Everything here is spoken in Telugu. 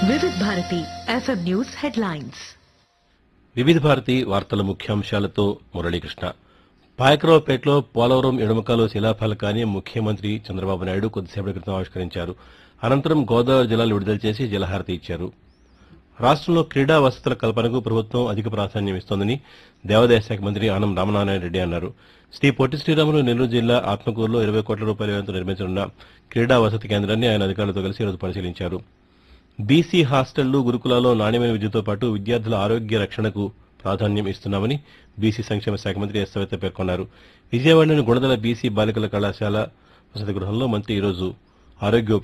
Vividh Bharati FM news headlines Vividh Bharati వార్తల ముఖ్యాంశాలతో మురళీకృష్ణ పాయకరావుపేటలో పోలవరం ఎడమకాలు శిలాఫలకాన్ని ముఖ్యమంత్రి చంద్రబాబు నాయుడు కొద్దిసేపటి క్రితం ఆవిష్కరించారు అనంతరం గోదావరి జలాలు విడుదల చేసి జలహారతి ఇచ్చారు రాష్ట్రంలో క్రీడా వసతుల కల్పనకు ప్రభుత్వం అధిక ప్రాధాన్యం ఇస్తోందని దేవాదాయ శాఖ మంత్రి ఆనం రామనారాయణ రెడ్డి అన్నారు శ్రీ పొట్టి శ్రీరాములు నెల్లూరు జిల్లా ఆత్మకూరులో ఇరవై కోట్ల రూపాయల వ్యయంతో నిర్మించనున్న క్రీడా వసతి కేంద్రాన్ని ఆయన అధికారులతో కలిసి ఈరోజు పరిశీలించారు బీసీ హాస్టళ్లు గురుకులాల్లో నాణ్యమైన విద్యతో పాటు విద్యార్థుల ఆరోగ్య రక్షణకు ప్రాధాన్యం ఇస్తున్నామని బీసీ సంక్షేమ శాఖ మంత్రి ఎస్ సవిత పేర్కొన్నారు విజయవాడలోని గుణదల బీసీ బాలికల కళాశాల వసతి గృహంలో మంత్రి ఈరోజు ఆరోగ్య ఉప